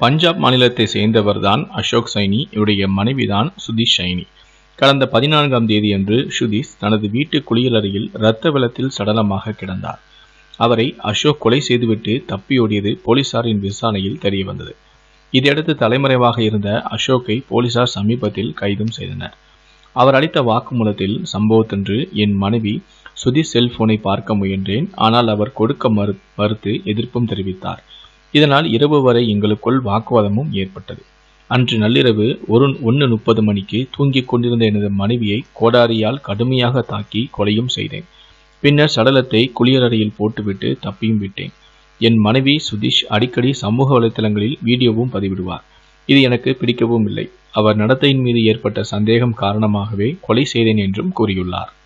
பஞ்சாப் மாநிலத்தை சேர்ந்தவர்தான் அசோக் சைனி இவருடைய மனைவிதான் சுதீஷ் சைனி கடந்த பதினான்காம் தேதியன்று சுதீஷ் தனது வீட்டு குளியலறையில் இரத்த வெள்ளத்தில் சடலமாக கிடந்தார் அவரை அசோக் கொலை செய்துவிட்டு தப்பியோடியது போலீசாரின் விசாரணையில் தெரிய வந்தது இதையடுத்து தலைமறைவாக இருந்த அசோக்கை போலீசார் சமீபத்தில் கைதும் செய்தனர் அவர் அளித்த வாக்குமூலத்தில் சம்பவத்தன்று என் மனைவி சுதீஷ் செல்போனை பார்க்க முயன்றேன் ஆனால் அவர் கொடுக்க மறு மறுத்து எதிர்ப்பும் தெரிவித்தார் இதனால் இரவு வரை எங்களுக்குள் வாக்குவாதமும் ஏற்பட்டது அன்று நள்ளிரவு ஒரு ஒன்று முப்பது மணிக்கு தூங்கிக் கொண்டிருந்த எனது மனைவியை கோடாரியால் கடுமையாக தாக்கி கொலையும் செய்தேன் பின்னர் சடலத்தை குளியலறையில் போட்டுவிட்டு தப்பியும் விட்டேன் என் மனைவி சுதீஷ் அடிக்கடி சமூக வலைத்தளங்களில் வீடியோவும் பதிவிடுவார் இது எனக்கு பிடிக்கவும் இல்லை அவர் நடத்தையின் மீது ஏற்பட்ட சந்தேகம் காரணமாகவே கொலை செய்தேன் என்றும் கூறியுள்ளார்